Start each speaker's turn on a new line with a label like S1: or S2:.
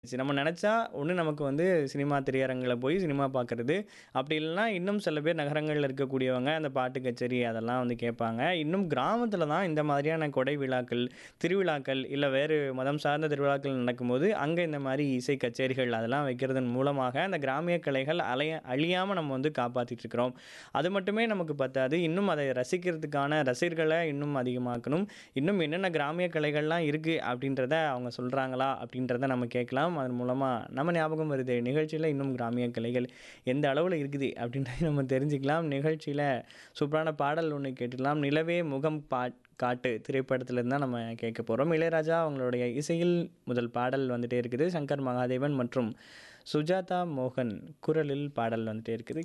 S1: சரி, நம்ம நெனச்சா ஒண்ணு நமக்கு வந்து சினிமா திரையரங்குல போய் சினிமா பார்க்கறது. அப்படி இல்லன்னா, இன்னும் சில பேர் நகரங்கள்ல இருக்கக்கூடியவங்க அந்த பாட்டு கச்சேரி அதெல்லாம் வந்து கேட்பாங்க. இன்னும் கிராமத்தில தான் இந்த மாதிரியான கொடை விழாக்கள், திருவிழாக்கள் இல்ல வேறு மதம் சார்ந்த திருவிழாக்கள் நடக்கும்போது, அங்க இந்த மாரி இசை கச்சேரிகள் அதெல்லாம் வைக்கிறதன் மூலமாக அந்த கிராமிய கலைகள் அலைய அழியாம நம்ம வந்து காப்பாத்திட்டு இருக்கிறோம். அது மட்டுமே நமக்கு பத்தாது. இன்னும் அதை ரசிக்கிறதுக்கான ரசிகர்கள இன்னும் அதிகமாக்கணும். இன்னும் என்னென்ன கிராமிய கலைகள்லாம் இருக்கு அப்படின்றத அவங்க சொல்றாங்களா? அப்படின்றத நம்ம கேட்கலாம். அதன் மூலமா நம்ம ஞாபகம் வருதே நிகழ்ச்சியில இன்னும் கிராமிய கலைகள் எந்த அளவுல இருக்குது அப்படின்றத நம்ம தெரிஞ்சுக்கலாம். நிகழ்ச்சியில சூப்பரான பாடல் ஒண்ணு கேட்டுடலாம். நிலவே முகம் பாட் காட்டு திரைப்படத்திலிருந்து தான் நம்ம கேட்க போறோம். இளையராஜா அவங்களுடைய இசையில் முதல் பாடல் வந்துட்டே இருக்குது. சங்கர் மகாதேவன் மற்றும் சுஜாதா மோகன் குரலில் பாடல் வந்துட்டே இருக்குது.